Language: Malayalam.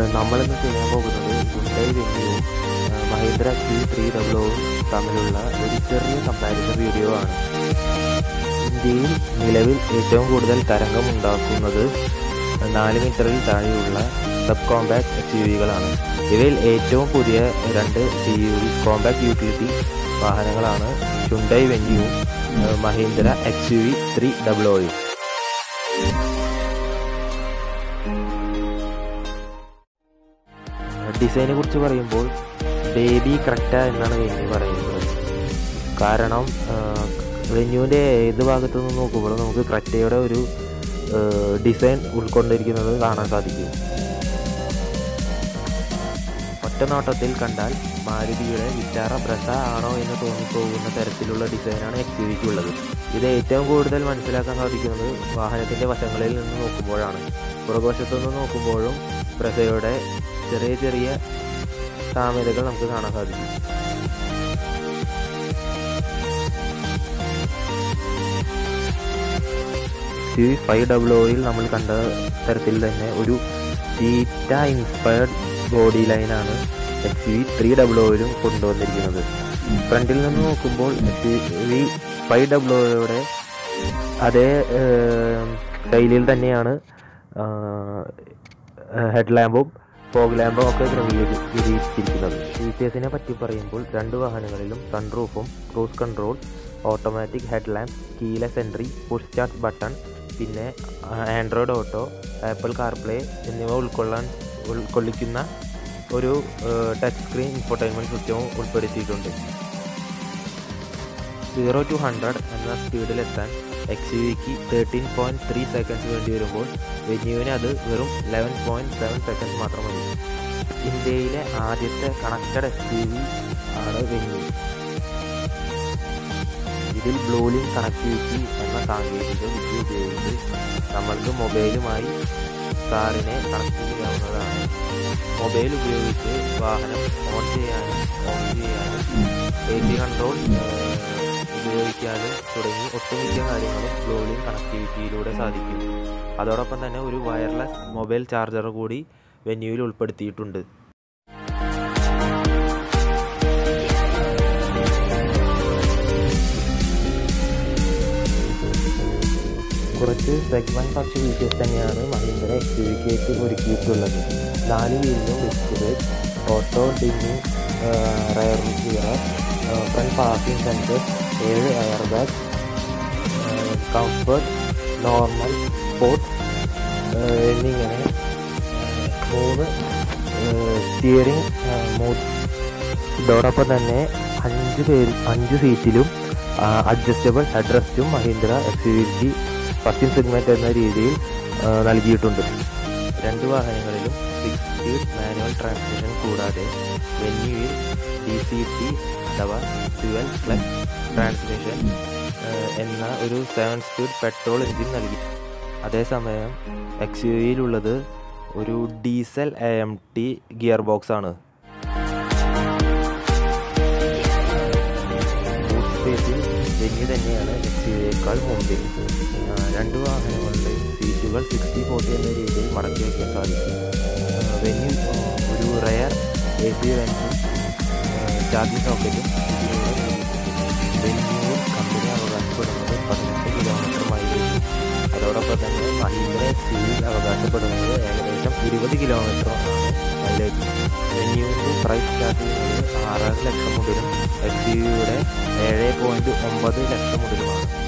നമ്മളിന്ന് ചെയ്യാൻ പോകുന്നത് ഹുണ്ടായി വെന്യൂവും മഹീന്ദ്ര ക്യൂ ത്രീ ഡബ്ല്യൂവും തമ്മിലുള്ള ഒരു ചെറിയ കമ്പാരിസൺ വീഡിയോ ആണ് ഇന്ത്യയിൽ നിലവിൽ ഏറ്റവും കൂടുതൽ തരംഗം ഉണ്ടാക്കുന്നത് നാല് മീറ്ററിൽ താഴെയുള്ള സബ് കോമ്പാക്ട് എസ് യു വികളാണ് ഇവയിൽ ഏറ്റവും പുതിയ രണ്ട് C U V compact utility വാഹനങ്ങളാണ് ഹുണ്ടായി വെന്യൂവും Mahindra X U V three ഡബ്ല്യൂയും ഡിസൈനെ കുറിച്ച് പറയുമ്പോൾ ബേബി ക്രെറ്റ എന്നാണ് വെന്യൂ പറയുന്നത് കാരണം വെന്യൂവിൻ്റെ ഏത് ഭാഗത്തു നിന്ന് നോക്കുമ്പോഴും നമുക്ക് ക്രെറ്റയുടെ ഒരു ഡിസൈൻ ഉൾക്കൊണ്ടിരിക്കുന്നത് കാണാൻ സാധിക്കും ഒറ്റ നോട്ടത്തിൽ കണ്ടാൽ മാരുതിയുടെ വിറ്റാറ ബ്രസ ആണോ എന്ന് തോന്നിപ്പോകുന്ന തരത്തിലുള്ള ഡിസൈനാണ് എക്സ് യു വിക്കുള്ളത് ഇത് ഏറ്റവും കൂടുതൽ മനസ്സിലാക്കാൻ സാധിക്കുന്നത് വാഹനത്തിൻ്റെ വശങ്ങളിൽ നിന്ന് നോക്കുമ്പോഴാണ് പുറകുവശത്തു നിന്ന് നോക്കുമ്പോഴും ബ്രസയുടെ ചെറിയ ചെറിയ സാമ്യതകൾ നമുക്ക് കാണാൻ സാധിക്കും സി ഫൈവ് ഡബിൾ ഒയിൽ നമ്മൾ കണ്ട തരത്തിൽ തന്നെ ഒരു സീറ്റ ഇൻസ്പയർഡ് ബോഡി ലൈനാണ് എക്സ് വി ത്രീ ഡബിൾ ഒയിലും കൊണ്ടുവന്നിരിക്കുന്നത് ഫ്രണ്ടിൽ നിന്ന് നോക്കുമ്പോൾ എക്സ് വി ഫൈവ് ഡബിൾ ഒയുടെ അതേ ശൈലിയിൽ തന്നെയാണ് ഹെഡ് ലാമ്പും ഫോഗ് ലാമ്പും ഒക്കെ ക്രമീകരിച്ചിരിക്കുന്നത് ഫീച്ചേഴ്സിനെ പറ്റി പറയുമ്പോൾ രണ്ട് വാഹനങ്ങളിലും സൺറൂഫും cruise control automatic head lamp keyless entry push start button പിന്നെ ആൻഡ്രോയിഡ് ഓട്ടോ ആപ്പിൾ കാർപ്ലേ എന്നിവ ഉൾക്കൊള്ളാൻ ഉൾക്കൊള്ളിക്കുന്ന ഒരു ടച്ച് സ്ക്രീൻ ഇൻഫോർടൈൻമെൻറ്റ് സിസ്റ്റവും ഉൾപ്പെടുത്തിയിട്ടുണ്ട് സീറോ ടു ഹൺഡ്രഡ് എന്ന സ്പീഡിലെത്താൻ എക്സ് യു വിക്ക് തേർട്ടീൻ പോയിൻറ്റ് ത്രീ സെക്കൻഡ്സ് വേണ്ടി വരുമ്പോൾ വെന്യൂവിന് അത് വെറും ലെവൻ പോയിൻറ്റ് സെവൻ സെക്കൻഡ്സ് മാത്രം മതി ഇന്ത്യയിലെ ആദ്യത്തെ കണക്റ്റഡ് എസ് യു വി ആണ് വെന്യൂ ഇതിൽ ബ്ലൂലിംഗ് കണക്ടിവിറ്റി എന്ന സാങ്കേതിക വിദ്യ ഉപയോഗിച്ച് നമ്മൾക്ക് മൊബൈലുമായി കാറിനെ കണക്ട് ചെയ്യാവുന്നതാണ് മൊബൈൽ ഉപയോഗിച്ച് വാഹനം ഓൺ ചെയ്യാനും ഓഫ് ചെയ്യാനും എ സി കൺട്രോൾ ഉപയോഗിക്കാനും തുടങ്ങി ഒട്ടുമിക്ക കാര്യങ്ങളും ബ്ലൂലിംഗ് കണക്ടിവിറ്റിയിലൂടെ സാധിക്കും അതോടൊപ്പം തന്നെ ഒരു വയർലെസ് മൊബൈൽ ചാർജർ കൂടി വെന്യൂവിൽ ഉൾപ്പെടുത്തിയിട്ടുണ്ട് കുറച്ച് സെഗ്മെൻറ്റ് ഫസ്റ്റ് ഫീച്ചേഴ്സ് തന്നെയാണ് മഹീന്ദ്ര എക്സ് യു വിക്കേക്ക് ഒരുക്കിയിട്ടുള്ളത് നാല് വീലിലും display auto dimming rear mirror front parking sensor ഏഴ് air bag comfort normal sport എന്നിങ്ങനെ മൂന്ന് സ്റ്റിയറിംഗ് ഇതോടൊപ്പം തന്നെ അഞ്ച് പേര് അഞ്ച് സീറ്റിലും അഡ്ജസ്റ്റബിൾ ഹെഡ് റെസ്റ്റും മഹീന്ദ്ര എക്സ് യു വിക്ക് ഫസ്റ്റ് സെഗ്മെൻറ്റ് എന്ന രീതിയിൽ നൽകിയിട്ടുണ്ട് രണ്ട് വാഹനങ്ങളിലും സിക്സ് സ്പീഡ് മാനുവൽ ട്രാൻസ്മിഷൻ കൂടാതെ വെന്യൂവിൽ ഡി സി ടി അഥവാ ട്വൽവ് പ്ലസ് ട്രാൻസ്മിഷൻ എന്ന ഒരു സെവൻ സ്പീഡ് പെട്രോൾ എഞ്ചിൻ നൽകി അതേസമയം എക്സ് യു വിയിലുള്ളത് ഒരു diesel A M T gear box ആണ് ബൂട്ട് സ്പേസിൽ വെന്യൂ തന്നെയാണ് എക്സ് യു വിയേക്കാൾ മുമ്പിൽ രണ്ട് വാഹനങ്ങളുടെയും സീറ്റുകൾ സിക്സ്റ്റി ഫോർട്ടി എന്ന രീതിയിൽ മടക്കി വയ്ക്കാൻ സാധിക്കും വെന്യൂ ഒരു റയർ എ സി വെൻസും ചാർജിങ് സോക്കറ്റും വെന്യൂവിൽ കമ്പനി അവകാശപ്പെടുന്നത് പതിനെട്ട് കിലോമീറ്റർ മൈലേജ് അതോടൊപ്പം തന്നെ മഹീന്ദ്ര എക്സ് യുവിൽ അവകാശപ്പെടുന്നത് ഏകദേശം ഇരുപത് കിലോമീറ്റർ ആണ് മൈലേജ് വെന്യൂവിൻ്റെ പ്രൈസ് സ്റ്റാർട്ട് ചെയ്യുന്നത് ആറര ലക്ഷം മുതലും എക്സ് യുയുടെ ഏഴ് പോയിൻറ്റ് ഒമ്പത് ലക്ഷം മുതലുമാണ്